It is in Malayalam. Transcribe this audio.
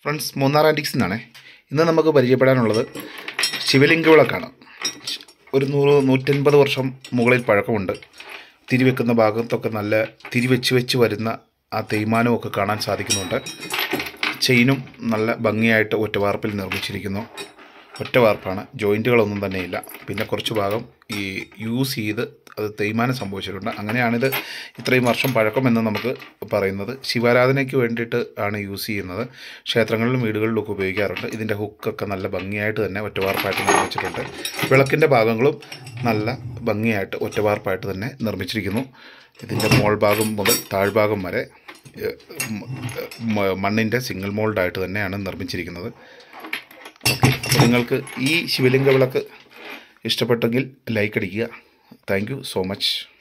ഫ്രണ്ട്സ് മൂന്നാർ ആൻറ്റിക്സ് നിന്നാണേ ഇന്ന് നമുക്ക് പരിചയപ്പെടാനുള്ളത് ശിവലിംഗ വിളക്കാണ് ഒരു നൂറ് നൂറ്റൻപത് വർഷം മുകളിൽ പഴക്കമുണ്ട് തിരിവെക്കുന്ന ഭാഗത്തൊക്കെ നല്ല തിരിവെച്ച് വെച്ച് വരുന്ന ആ തേയ്മാനമൊക്കെ കാണാൻ സാധിക്കുന്നുണ്ട് ചെയിനും നല്ല ഭംഗിയായിട്ട് ഒറ്റവാർപ്പിൽ നിർമ്മിച്ചിരിക്കുന്നു ഒറ്റവാർപ്പാണ് ജോയിൻറ്റുകളൊന്നും തന്നെയില്ല പിന്നെ കുറച്ച് ഭാഗം ഈ യൂസ് ചെയ്ത് അത് തേയ്മാനം സംഭവിച്ചിട്ടുണ്ട് അങ്ങനെയാണിത് ഇത്രയും വർഷം പഴക്കമെന്ന് നമുക്ക് പറയുന്നത് ശിവാരാധനയ്ക്ക് വേണ്ടിയിട്ട് ആണ് യൂസ് ചെയ്യുന്നത് ക്ഷേത്രങ്ങളിലും വീടുകളിലും ഒക്കെ ഉപയോഗിക്കാറുണ്ട് ഇതിൻ്റെ ഹുക്കൊക്കെ നല്ല ഭംഗിയായിട്ട് തന്നെ ഒറ്റവാർപ്പായിട്ട് നിർമ്മിച്ചിട്ടുണ്ട് വിളക്കിൻ്റെ ഭാഗങ്ങളും നല്ല ഭംഗിയായിട്ട് ഒറ്റവാർപ്പായിട്ട് തന്നെ നിർമ്മിച്ചിരിക്കുന്നു ഇതിൻ്റെ മോൾ ഭാഗം മുതൽ താഴ്ഭാഗം വരെ ഏഹ്, മ- മണ്ണിൻ്റെ സിംഗിൾ മോൾഡായിട്ട് തന്നെയാണ് നിർമ്മിച്ചിരിക്കുന്നത് ഓക്കെ അപ്പോൾ നിങ്ങൾക്ക് ഈ ശിവലിംഗ വിളക്ക് ഇഷ്ടപ്പെട്ടെങ്കിൽ ലൈക്ക് അടിക്കുക താങ്ക് യു സോ മച്ച്